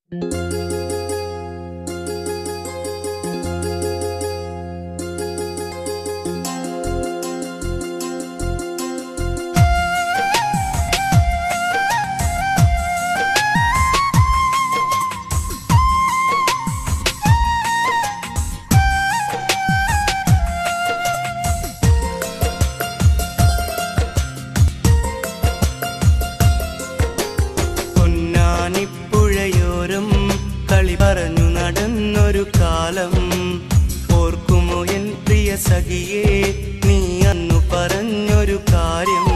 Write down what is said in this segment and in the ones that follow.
പൊന്നാനിപ്പുഴയോരം കളി പറഞ്ഞു നടന്നൊരു കാലം ഓർക്കുമോ എൻ പ്രിയ സഖിയെ നീ അന്നു പറഞ്ഞൊരു കാര്യം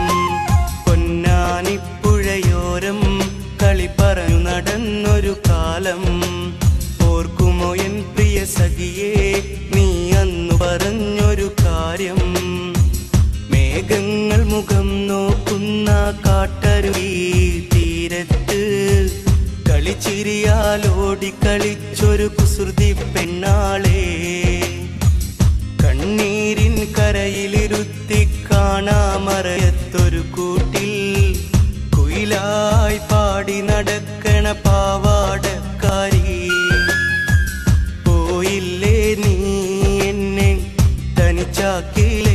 പൊന്നാനിപ്പുഴയോരം കളി പറഞ്ഞു നടന്നൊരു കാലം ഓർക്കുമോ എൻ പ്രിയ സഖിയെ നീ അന്നു പറഞ്ഞൊരു കാര്യം മേഘങ്ങൾ മുഖം നോക്കുന്ന കാട്ടരുവി തീരത്ത് കളിച്ചിരിയാലോടി കളിച്ചൊരു കുസൃതി പെണ്ണാളെ കണ്ണീരിൻ കരയിലിരുത്തി കാണാമറയത്തൊരു കൂട്ടിൽ കുയിലായി പാടി നടക്കണ പാവാടക്കാരി പോയില്ലേ നീ എന്നെ തനിച്ചാക്കിലേ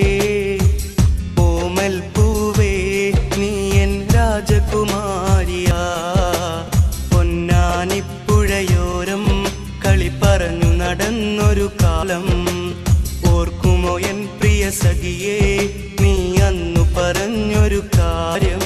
ഓമൽ പൂവേ നീ എൻ രാജകുമാരിയാ പൊന്നാനിപ്പുഴയോരം കളി പറഞ്ഞു നടന്നൊരു കാലം ഓർക്കുമോ എൻ പ്രിയ സഖിയെ നീ അന്നു പറഞ്ഞൊരു കാര്യം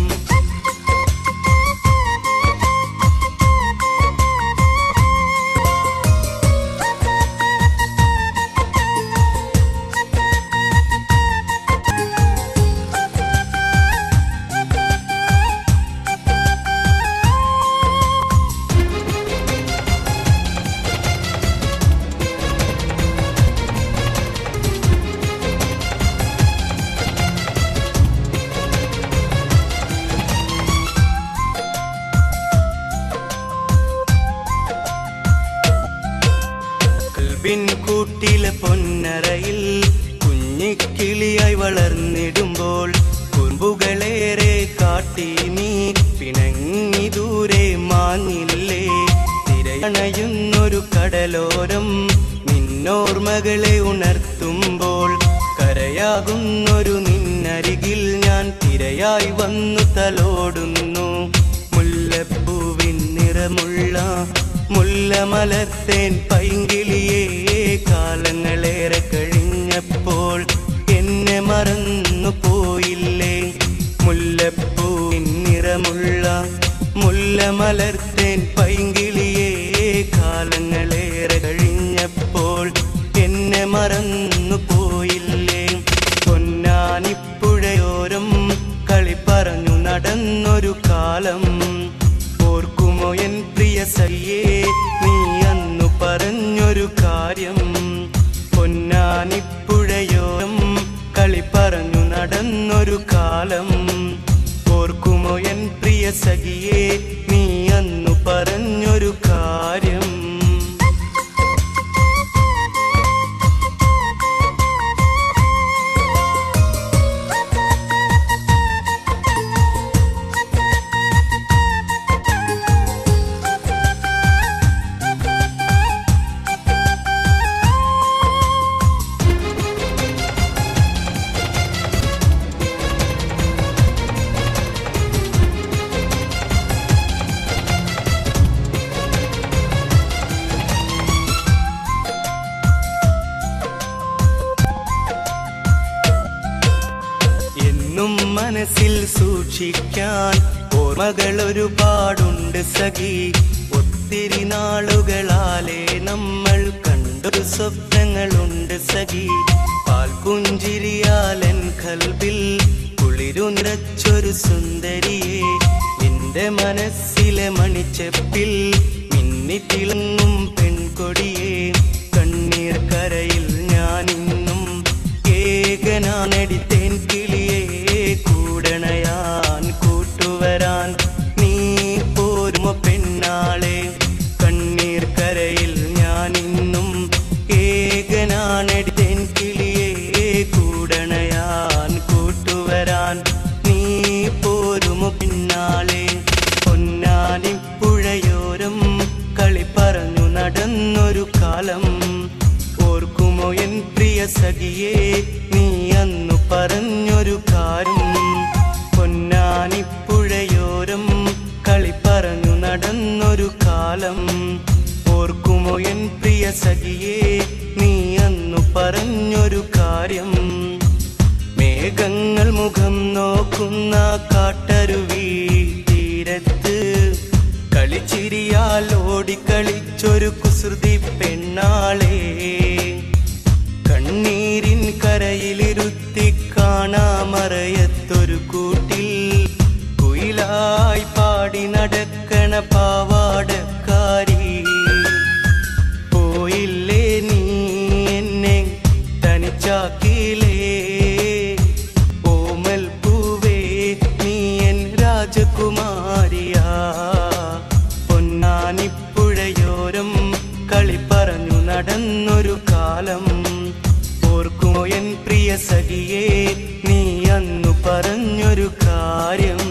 കൽബിൻ കൂട്ടിലെ പൊന്നറയിൽ കുഞ്ഞിക്കിളിയായി വളർന്നിടുമ്പോൾ കുറുമ്പുകളേറെ കാട്ടി നീ പിണങ്ങി ദൂരെ മാഞ്ഞില്ലേ തിരയണയുന്നൊരു കടലോരം നിന്നോർമകളെ ഉണർത്തുമ്പോൾ കരയാകുന്നൊരു നിന്നരികിൽ ഞാൻ തിരയായി വന്നു തലോടുന്നു മുല്ലപ്പൂവിൻ നിറമുള്ള മുല്ലമലത്തേൻ പൈങ്കിളിയേ കാലങ്ങളേറെ കഴിഞ്ഞപ്പോൾ എന്നെ മറന്നു പോയില്ലേ മുല്ലപ്പൂവിൻ നിറമുള്ള മുല്ലമലർത്തേൻ പൈങ്കിളിയേ കാലങ്ങളേറെ കഴിഞ്ഞപ്പോൾ എന്നെ മറന്നു പോയില്ലേ പൊന്നാനിപ്പുഴയോരം കളി പറഞ്ഞു നടന്നൊരു കാലം ഓർക്കുമോ എൻ പ്രിയ സയ്യേ നീ അന്നു പറഞ്ഞൊരു കാര്യം പൊന്നാനിപ്പുഴയോരം കളി പറഞ്ഞു നടന്നൊരു കാലം ഓർക്കുമോ എൻ പ്രിയ സഖിയെ നീ അന്നു പറഞ്ഞൊരു കാര്യം എന്നും മനസ്സിൽ സൂക്ഷിക്കാൻ ഓർമ്മകൾ ഒരുപാടുണ്ട് സഖി ഒത്തിരി നാളുകളാലേ നമ്മൾ കണ്ടൊരു സ്വപ്നങ്ങളുണ്ട് സഖി പാൽപുഞ്ചിരിയാലൻ കൽബിൽ കുളിരു നിറച്ചൊരു സുന്ദരിയെ എന്റെ മനസ്സിലെ മണിച്ചെപ്പിൽ മിന്നിത്തിളങ്ങും പെൺകൊടിയെ കണ്ണീർ കരയിൽ ഞാനിന്നും ഏകനാനടിത്തേൻ കിളിയെ കൂടണയാൻ കൂട്ടുവരാൻ നീ പോരുമോ പെണ്ണാളെ കണ്ണീർ കരയിൽ ഞാനിന്നും ഏകനാനടിത്തേൻ കിളിയെ കൂടണയാൻ കൂട്ടുവരാൻ നീ പോരുമോ പിന്നാളെ പൊന്നാനിപ്പുഴയോരം സഖിയേ നീ അന്നു പറഞ്ഞൊരു കാര്യം പൊന്നാനിപ്പുഴയോരം കളി പറഞ്ഞു നടന്നൊരു കാലം ഓർക്കുമോ എൻ പ്രിയ സഖിയേ നീ അന്നു പറഞ്ഞൊരു കാര്യം മേഘങ്ങൾ മുഖം നോക്കുന്ന കാട്ടരുവി തീരത്ത് കളിച്ചിരിയാൽ ഓടിക്കളിച്ചൊരു കുസൃതി പെണ്ണാളെ കണ്ണീരിൻ കരയിലിരുത്തി കാണാമറയത്തൊരു കൂട്ടിൽ കുയിലായി പാടി നടക്കണ പാവാടക്കാരി പോയില്ലേ നീ എന്നെ തനിച്ചാക്കിയില്ലേ ഓമൽ പൂവേ നീ എൻ രാജകുമാരിയാ പൊന്നാനിപ്പുഴയോരം കളി പറഞ്ഞു നടന്നൊരു കാലം ഓർക്കുമോ എൻ പ്രിയ സഖിയേ നീ അന്നു പറഞ്ഞൊരു കാര്യം